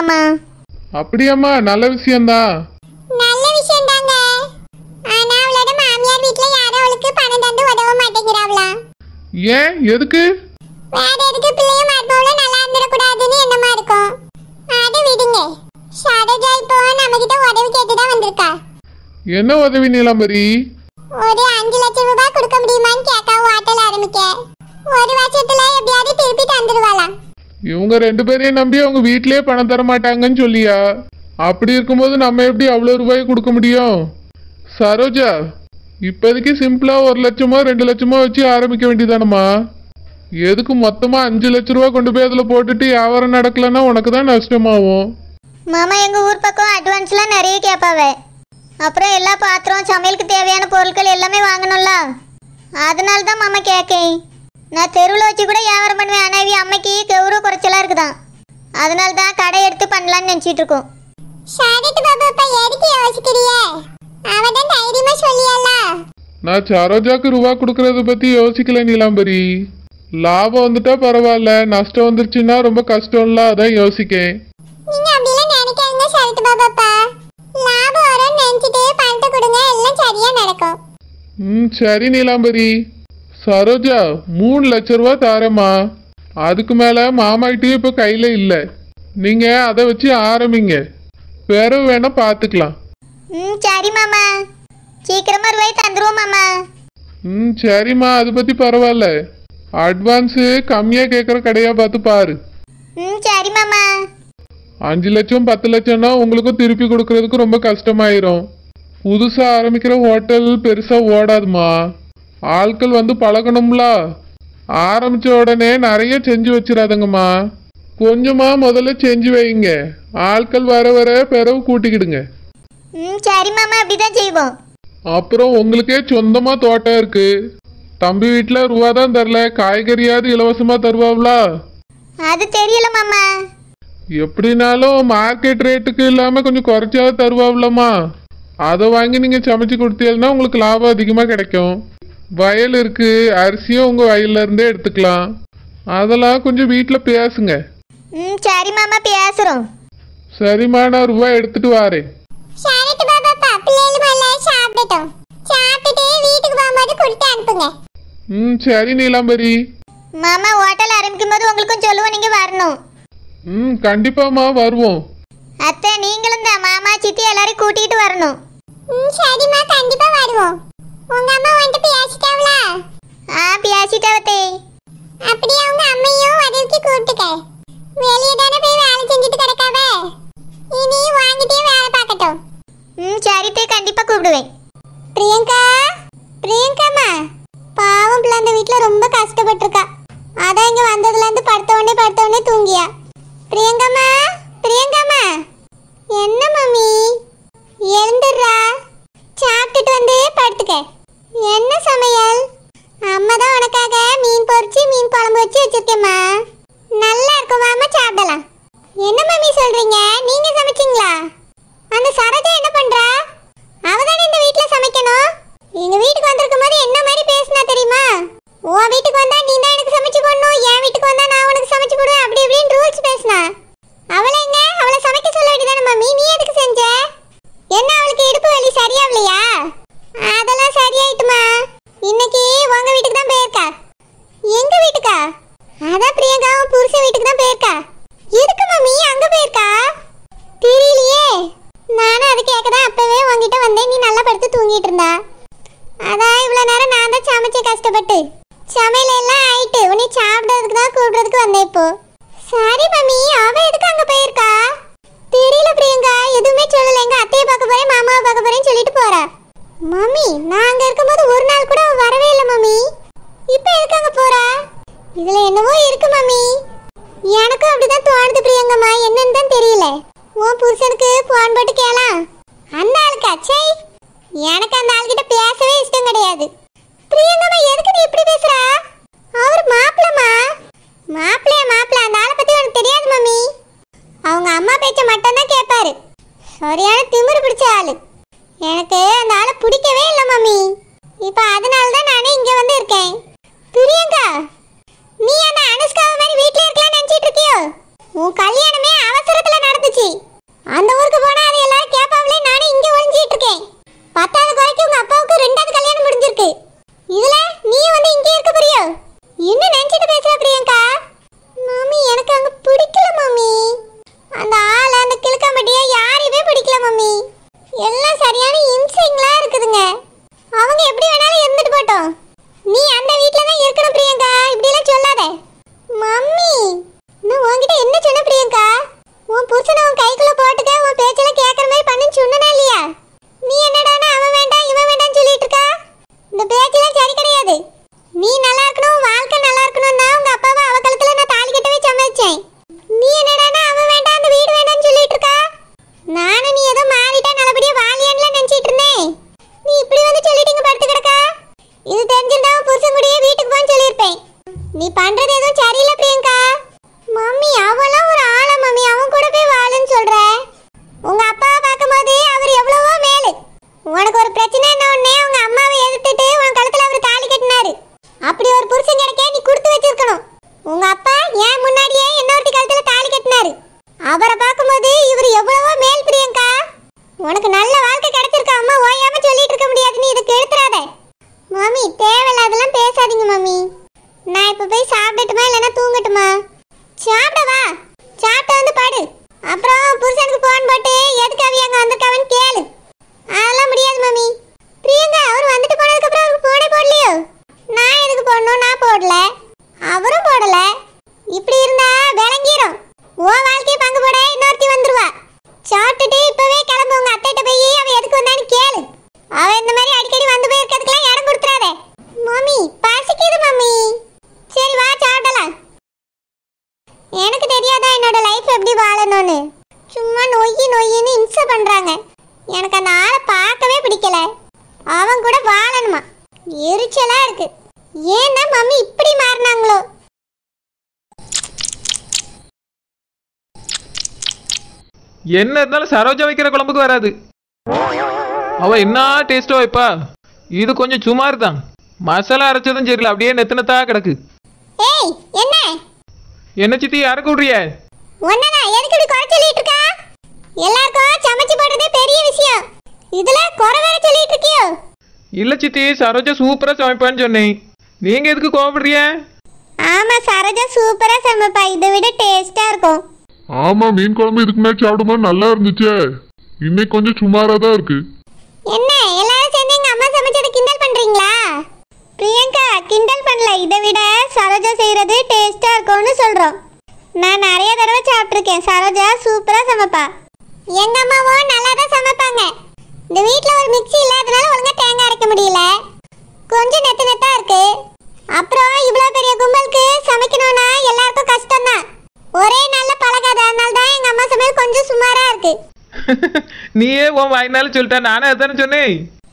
மாமா அப்படியாம்மா நல்ல விஷயம்தான் நல்ல விஷயம் தாங்க ஆனா அவளோட மாமியார் வீட்ல யாரும் அவளுக்கு பணம் தந்து உதவ மாட்டேங்கிறாவளா ஏன் எதுக்கு வேற எதுக்கு பிள்ளையும் மருமகளும் நல்லா இருந்துடக்கூடாதுன்னு என்னமா இருக்கும் அதை விடுங்க ஷாரஜா இப்போ நம்ம கிட்ட உதவி கேட்டுதான் வந்திருக்கா என்ன உதவி நீலாம்பரி ஒரு அஞ்சு லட்சம் ரூபாய் கொடுக்க முடியுமான்னு கேட்க ஹோட்டல் ஆரம்பிக்க ஒரு வருஷத்துல எப்படியாவது திருப்பி தந்துடுவாளாம் இவங்க ரெண்டு பேரையும் நம்பி அவங்க வீட்டிலேயே பணம் தர மாட்டாங்கன்னு சொல்லியா அப்படி இருக்கும்போது நம்ம எப்படி அவ்வளோ ரூபாய் கொடுக்க முடியும் சரோஜா இப்போதைக்கு சிம்பிளா ஒரு லட்சமோ ரெண்டு லட்சமோ வச்சு ஆரம்பிக்க வேண்டியதானம்மா எதுக்கு மொத்தமா அஞ்சு லட்ச ரூபா கொண்டு போய் அதில் போட்டுட்டு வியாபாரம் நடக்கலன்னா உனக்கு தான் நஷ்டமாகும் மாமா எங்கள் ஊர் பக்கம் அட்வான்ஸ்லாம் நிறைய கேட்பாவே அப்புறம் எல்லா பாத்திரம் சமையலுக்கு தேவையான பொருட்கள் எல்லாமே வாங்கணும்ல அதனால தான் மாமா கேட்கேன் நான் தெருவில் வச்சு கூட வியாபாரம் பண்ணுவேன் ஆனால் இவ அம்மைக்கு கௌரவ குறைச்சலாக இருக்குதான் அதனால தான் கடை எடுத்து பண்ணலான்னு நினச்சிட்டு இருக்கோம் ஷாரத் பாபா இப்ப எதுக்கு யோசிக்கிறிய அவதான் தைரியமா சொல்லியால நான் சரோஜாக்கு ரூபா கொடுக்கறத பத்தி யோசிக்கல நீலாம்பரி லாபம் வந்துட்டா பரவாயில்ல நஷ்டம் வந்துருச்சுன்னா ரொம்ப கஷ்டம்ல அதான் யோசிக்கேன் நீங்க அப்படிலாம் நினைக்காதீங்க ஷரத் பாபாப்பா லாபம் வரும்னு நினைச்சிட்டு பணத்தை கொடுங்க எல்லாம் சரியா நடக்கும் ம் சரி நீலாம்பரி சரோஜா மூணு லட்ச ரூபா தாரேம்மா அதுக்கு மேலே மாமாகிட்டயும் இப்போ கையில் இல்லை நீங்கள் அதை வச்சு ஆரம்பிங்க பிறகு வேணா பார்த்துக்கலாம் ம் சரி மாமா சீக்கிரமாக ரூபாய் தந்துருவோம் மாமா ம் சரிம்மா அதை பற்றி பரவாயில்ல அட்வான்ஸு கம்மியாக கேட்குற கடையாக பார்த்து பாரு ம் சரி மாமா அஞ்சு லட்சம் பத்து லட்சம்னா உங்களுக்கும் திருப்பி கொடுக்கறதுக்கு ரொம்ப கஷ்டமாயிரும் புதுசாக ஆரம்பிக்கிற ஹோட்டல் பெருசாக ஓடாதுமா ஆட்கள் வந்து பழகணும்ல ஆரம்பிச்ச உடனே நிறைய செஞ்சு வச்சிடாதங்கம்மா கொஞ்சமா முதல்ல செஞ்சு வைங்க ஆட்கள் வர வர பிறகு கூட்டிக்கிடுங்க ம் சரி மாமா அப்படி தான் செய்வோம் அப்புறம் உங்களுக்கே சொந்தமா தோட்டம் இருக்கு தம்பி வீட்டில் ரூபா தான் தரல காய்கறியாவது இலவசமா தருவாங்களா அது தெரியல மாமா எப்படினாலும் மார்க்கெட் ரேட்டுக்கு இல்லாம கொஞ்சம் குறைச்சாவது தருவாங்களம்மா அதை வாங்கி நீங்க சமைச்சு கொடுத்தீங்கன்னா உங்களுக்கு லாபம் அதிகமா கிடைக்கும் வயல் இருக்கு அரிசியும் உங்க வயல்ல இருந்தே எடுத்துக்கலாம் அதெல்லாம் கொஞ்சம் வீட்டில் பேசுங்க ம் சரி மாமா பேசுகிறோம் சரிம்மா நான் ரூபாய் எடுத்துட்டு வாரேன் ஷரத் பாபாப்பா பிள்ளைகள் முதல்ல சாப்பிடட்டும் சாப்பிட்டுட்டு வீட்டுக்கு போகும்போது கொடுத்து அனுப்புங்க ம் சரி நீலாம்பரி மாமா ஹோட்டல் ஆரம்பிக்கும் போது உங்களுக்கும் சொல்லுவோம் நீங்கள் வரணும் ம் கண்டிப்பாம்மா வருவோம் அத்தை நீங்களும் தான் மாமா சித்தி எல்லாரையும் கூட்டிகிட்டு வரணும் ம் சரிம்மா கண்டிப்பா வருவோம் உங்க அம்மா வந்துட்டு பேசிட்டாவளா ஆ பேசிட்டாவத்தே அப்படியே அவங்க அம்மையும் உதவிக்கு கூப்பிட்டுக்க வெளியே தானே போய் வேலை செஞ்சுட்டு கிடக்காவ இனி வாங்கிட்டே வேலை பார்க்கட்டும் ம் சரித்தே கண்டிப்பாக கூப்பிடுவேன் பிரியங்கா பிரியங்காமா பாவம் பிள்ளை அந்த வீட்டில் ரொம்ப கஷ்டப்பட்டிருக்கா அதான் இங்கே வந்ததுலேருந்து படுத்த உடனே படுத்த உடனே தூங்கியா பிரியங்காமா பிரியங்காமா என்ன மம்மி எழுந்துடுறா சாப்பிட்டுட்டு வந்து படுத்துக்க என்ன சமையல் அம்மா தான் உனக்காக மீன் பொரிச்சு மீன் குழம்பு வச்சு வச்சிருக்கேம்மா நல்லா இருக்கும் வாமா சாப்பிடலாம் என்ன மம்மி சொல்றீங்க நீங்க சமைச்சீங்களா அந்த சரோஜா என்ன பண்றா அவதானே இந்த வீட்ல சமைக்கணும் எங்க வீட்டுக்கு வந்திருக்கும் போது என்ன மாதிரி பேசினா தெரியுமா உன் வீட்டுக்கு வந்தா நீ தான் எனக்கு சமைச்சு போடணும் என் வீட்டுக்கு வந்தா நான் உனக்கு சமைச்சு போடுவேன் அப்படி இப்படின்னு ரூல்ஸ் பேசினா அவளை எங்க அவளை சமைக்க சொல்ல வேண்டியதானே மம்மி நீ எதுக்கு செஞ்ச என்ன அவளுக்கு இடுப்பு வலி சரியாவலையா அதெல்லாம் சரியாயிட்டுமா இன்னைக்கு உங்க வீட்டுக்கு தான் போயிருக்கா எங்க வீட்டுக்கா அதான் பிரியங்காவும் புருஷன் வீட்டுக்கு தான் போயிருக்கா எதுக்கு மம்மி அங்க போயிருக்கா தெரியலையே நானும் அது கேட்க தான் அப்பவே உங்ககிட்ட வந்தேன் நீ நல்லா படுத்து தூங்கிட்டு இருந்தா அதான் இவ்வளவு நேரம் நான் தான் சமைச்சேன் கஷ்டப்பட்டு சமையல் எல்லாம் ஆயிட்டு உன்னை சாப்பிடுறதுக்கு தான் கூப்பிடுறதுக்கு வந்தேன் இப்போ சரி மம்மி அவ எதுக்கு அங்க போயிருக்கா தெரியல பிரியங்கா எதுவுமே சொல்லல எங்க அத்தையை பார்க்க போறேன் மாமாவை பார்க்க போறேன்னு சொல்லிட்டு போறா மம்மி நான் அங்க இருக்கும்போது ஒரு நாள் கூட அவ வரவே இல்லை மம்மி இப்போ எதுக்கு அங்க போறா இதுல என்னவோ இருக்கு மம்மி எனக்கும் அப்படிதான் தோணுது பிரியங்கம்மா என்னன்னு தான் தெரியல உன் புருஷனுக்கு போன் போட்டு கேளாம் அந்த ஆளுக்கு அச்சை எனக்கு அந்த ஆள்கிட்ட பேசவே இஷ்டம் கிடையாது பிரியங்கம்மா எதுக்கு நீ இப்படி பேசுறா அவர் மாப்பிளமா மாப்பிளையா மாப்பிள அந்த ஆளை பத்தி உனக்கு தெரியாது மம்மி அவங்க அம்மா பேச்ச மட்டும் தான் கேட்பாரு சரியான திமிரு பிடிச்ச ஆளு எனக்கு அந்த ஆளை பிடிக்கவே இல்லை மம்மி இப்போ அதனால தான் நானே இங்க வந்து இருக்கேன் பிரியங்கா நீ அந்த அனுஷ்காவை மாதிரி வீட்லயே இருக்கலாம்னு நினைச்சிட்டு இருக்கியோ உன் கல்யாணமே அவசரத்துல நடந்துச்சு அந்த ஊருக்கு போனா அதை எல்லாரும் கேட்பாங்களே நானும் இங்க ஒளிஞ்சிட்டு இருக்கேன் பத்தாவது குறைக்கு உங்க அப்பாவுக்கு ரெண்டாவது கல்யாணம் முடிஞ்சிருக்கு இதுல நீ வந்து இங்கே இருக்க போறியோ என்ன நினைச்சிட்டு பேசுற பிரியங்கா மம்மி எனக்கு அங்க பிடிக்கல மம்மி அந்த ஆள் அந்த கிழக்கம்பட்டிய யாரையுமே பிடிக்கல மம்மி எல்லாம் சரியான இன்சிங்களா இருக்குதுங்க அவங்க எப்படி வேணாலும் இருந்துட்டு போட்டோம் நீ அந்த வீட்ல தான் இருக்கணும் பிரியங்கா இப்படி எல்லாம் சொல்லாத மம்மி நான் உன்கிட்ட என்ன சொன்ன பிரியங்கா உன் புருஷனை உன் கைக்குள்ள போட்டுக்க உன் பேச்செல்லாம் கேட்கற மாதிரி பண்ணுன்னு சொன்னனா இல்லையா நீ என்னடானா அவன் வேண்டாம் இவன் வேண்டாம்னு சொல்லிட்டு இருக்கா இந்த பேச்செல்லாம் சரி கிடையாது நீ நல்லா இருக்கணும் உன் வாழ்க்கை நல்லா இருக்கணும் தான் உங்க அப்பாவை அவ கழுத்துல நான் தாலி கட்டவே சமைச்சேன் நீ என்னடானா அவன் வேண்டாம் அந்த வீடு வேண்டாம்னு சொல்லிட்டு இருக்கா நானும் நீ ஏதோ மாறிட்டா நல்லபடியா வாழியான்ல நினைச்சிட்டு இருந்தேன் நீ இப்படி வந்து சொல்லிட்டீங்க படுத்து கிடக்கா இது தெரிஞ்சிருந்தா உன் புருஷன் கூடயே வீட்டுக்கு போன்னு சொல்லியிருப்பேன் நீ பண்றது எதுவும் சரியில்லை பிரியங்கா மம்மி அவளாம் ஒரு ஆளா மம்மி அவன் கூட போய் வாழுன்னு சொல்ற உங்க அப்பாவை பார்க்கும்போது அவர் எவ்வளவோ மேலு உனக்கு ஒரு பிரச்சனை என்ன உடனே உங்க அம்மாவை எதிர்த்துட்டு உன் கழுத்துல அவர் தாலி கட்டினாரு அப்படி ஒரு புருஷன் கிடைக்க நீ கொடுத்து வச்சிருக்கணும் உங்க அப்பா ஏன் முன்னாடியே இன்னொருத்தி கழுத்துல தாலி கட்டினாரு அவரை பார்க்கும்போது இவர் எவ்வளவோ மேல் பிரியங்கா உனக்கு நல்ல வாழ்க்கை கிடைச்சிருக்க அம்மா ஓயாம சொல்லிட்டு இருக்க முடியாது நீ இதுக்கு எடுத்துறாத மாமி தேவையில்லாதெல்லாம் பேசாதீங்க மாமி நான் இப்ப போய் சாப்பிடட்டுமா இல்லைன்னா தூங்கட்டுமா சாப்பிடவா சாப்பிட்டு வந்து படு அப்புறம் புருஷனுக்கு போன் போட்டு எதுக்கு அவி அங்க வந்திருக்காவன்னு கேளு அதெல்லாம் முடியாது மாமி பிரியங்கா அவர் வந்துட்டு போனதுக்கு அப்புறம் அவருக்கு போனே போடலையோ நான் எதுக்கு போடணும் நான் போடல அவரும் போடல இப்படி இருந்தா விளங்கிரும் ஓ வாழ்க்கையை பங்கு போட இன்னொருத்தி வந்துருவா சாப்பிட்டுட்டு இப்பவே கிளம்பு உங்க அத்தைட்ட போய் அவ எதுக்கு வந்தான்னு கேளு அவ இந்த மாதிரி அடிக்கடி வந்து போய் இருக்கிறதுக்கெல்லாம் இடம் கொடுத்துறாத மம்மி பசிக்குது மம்மி சரி வா சாப்பிடலாம் எனக்கு தெரியாதா என்னோட லைஃப் எப்படி வாழணும்னு சும்மா நொய்யி நொய்யின்னு இம்சை பண்றாங்க எனக்கு அந்த ஆளை பார்க்கவே பிடிக்கல அவன் கூட வாழணுமா எரிச்சலா இருக்கு ஏன்னா மம்மி இப்படி மாறினாங்களோ என்ன இருந்தாலும் சரோஜா வைக்கிற குழம்புக்கு வராது அவ என்ன டேஸ்டோ வைப்பா இது கொஞ்சம் சுமார் தான் மசாலா அரைச்சதும் சரியில்லை அப்படியே நெத்தினத்தா கிடக்கு ஏய் என்ன என்ன சித்தி யாருக்கு விட்றிய ஒன்னதான் எதுக்கு இப்படி குறை சொல்லிட்டு இருக்கா எல்லாருக்கும் சமைச்சு போடுறதே பெரிய விஷயம் இதுல குறை வேற சொல்லிட்டு இருக்கியோ இல்ல சித்தி சரோஜா சூப்பரா சமைப்பான்னு சொன்னேன் நீங்க எதுக்கு கோவப்படுறிய ஆமா சரோஜா சூப்பரா சமைப்பா இதை விட டேஸ்டா இருக்கும் ஆமா மீன் குழம்பு இதுக்கு முன்னாடி சாப்பிடும்போது நல்லா இருந்துச்சே இன்னைக்கு கொஞ்சம் சுமாரா தான் இருக்கு என்ன எல்லாரும் சேர்ந்து எங்க அம்மா சமைச்சதை கிண்டல் பண்றீங்களா பிரியங்கா கிண்டல் பண்ணல இதை விட சரோஜா செய்யறது டேஸ்டா இருக்கும்னு சொல்றோம் நான் நிறைய தடவை சாப்பிட்டிருக்கேன் சரோஜா சூப்பரா சமைப்பா எங்க அம்மாவும் நல்லா தான் சமைப்பாங்க இந்த வீட்ல ஒரு மிக்ஸி இல்லாதனால ஒழுங்கா தேங்காய் அரைக்க முடியல கொஞ்சம் நெத்து நெத்தா இருக்கு அப்புறம் இவ்வளவு பெரிய கும்பலுக்கு சமைக்கணும்னா எல்லாருக்கும் கஷ்டம் தான் ஒரே நல்ல பழகாத அதனால தான் எங்க அம்மா சமையல் கொஞ்சம் சுமாரா இருக்கு நீயே உன் வாய்னாலும் சொல்லிட்டா நானே அதானே சொன்னேன்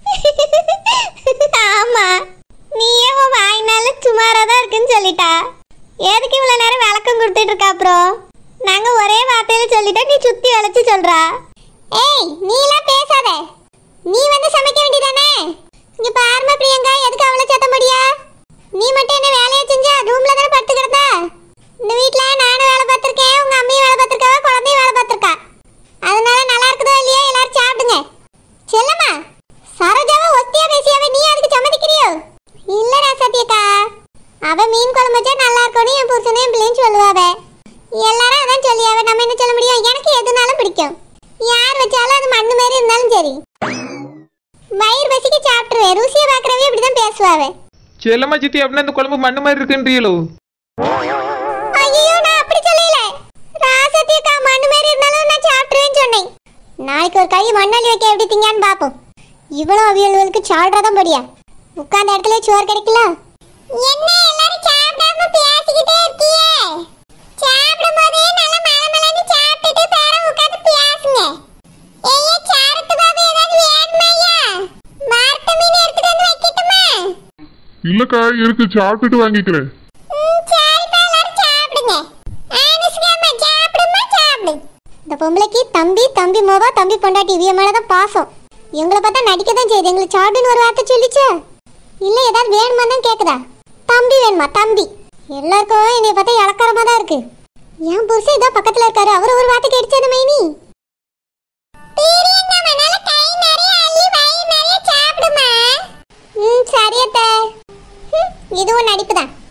ஆமா நீயே உன் வாய்னால சுமாரா தான் இருக்குன்னு சொல்லிட்டா எதுக்கு இவ்வளவு நேரம் விளக்கம் கொடுத்துட்டு இருக்கா அப்புறம் நாங்க ஒரே வார்த்தையில சொல்லிட்டா நீ சுத்தி வளைச்சு சொல்றா ஏய் நீ எல்லாம் பேசாத நீ வந்து சமைக்க வேண்டியதானே இங்க பாருமா பிரியங்கா எதுக்கு அவளை சத்த முடியா நீ மட்டும் என்ன வேலையை செஞ்சா ரூம்ல தானே படுத்து கிடந்தா இந்த வீட்ல நானும் வேலை பார்த்திருக்கேன் உங்க அம்மையும் வேலை பார்த்திருக்கா குழந்தையும் வேலை பார்த்திருக்கா அதனால நல்லா இருக்குதோ இல்லையோ எல்லாரும் சாப்பிடுங்க செல்லம்மா சரோஜாவை ஒஸ்தியா பேசியாவே நீ அதுக்கு சம்மதிக்கிறியோ இல்ல ராசாத்தியக்கா அவ மீன் குழம்பு வச்சா நல்லா இருக்கும்னு என் புருஷனே என் பிள்ளைன்னு சொல்லுவாவ எல்லாரும் அதான் சொல்லியாவ நம்ம என்ன சொல்ல முடியும் எனக்கு எதுனாலும் பிடிக்கும் யார் வச்சாலும் அது மண்ணு மாதிரி இருந்தாலும் சரி வயிறு பசிக்கு சாப்பிட்டுருவேன் ருசியை பார்க்கறவே இப்படிதான் பேசுவாவே செல்லம்மா சித்தி அப்படின்னா இந்த குழம்பு மண்ணு மாதிரி இருக்குன்றீங்களோ ஐயோ நான் அப்படி சொல்லல ராசத்தியக்கா மண்ணு மாதிரி இருந்தாலும் நான் சாப்பிட்டுருவேன்னு சொன்னேன் நாளைக்கு ஒரு கை மண்ணாளி வைக்க எப்படி திங்கான்னு பாப்போம் இவ்வளோ அவியல்களுக்கு சாடுறதான் படியா உட்கார்ந்த இடத்துல சோறு கிடைக்கல என்ன எல்லாரும் சாப்பிடாம பேசிக்கிட்டே இருக்கியே சாப்பிடும் போதே நல்ல மலமலன்னு சாப்பிட்டுட்டு பேர உட்கார்ந்து பேசுங்க ஏய்யா சாரத்து பாபு ஏதாவது வேணுமாய்யா மார்த்த மீன் எடுத்துட்டு வந்து வைக்கட்டுமா இல்லக்கா இருக்கு சாப்பிட்டுட்டு வாங்கிக்கிறேன் ம், சரிப்பா, எல்லாரும் சாப்பிடுங்க. அனுஷ்காம்மா, சாப்பிடும்மா, சாப்பிடு. இந்த பொம்பளைக்கு தம்பி தம்பி மோவா தம்பி பொண்டாட்டி இவிய மேலதான் பாசம் எங்களை பார்த்தா நடிக்க தான் செய்யுது எங்களை சாப்பிடுன்னு ஒரு வார்த்தை சொல்லிச்சா இல்ல ஏதாவது வேணுமா தான் கேக்குதா தம்பி வேணுமா தம்பி எல்லாருக்கும் என்னைய பார்த்தா இலக்காரமா தான் இருக்கு என் புருஷன் இதோ பக்கத்துல இருக்காரு அவர் ஒரு வார்த்தை கேட்டுச்சது மைனி ம் சரி அத்தை ம், இதுவும் நடிப்பு தான்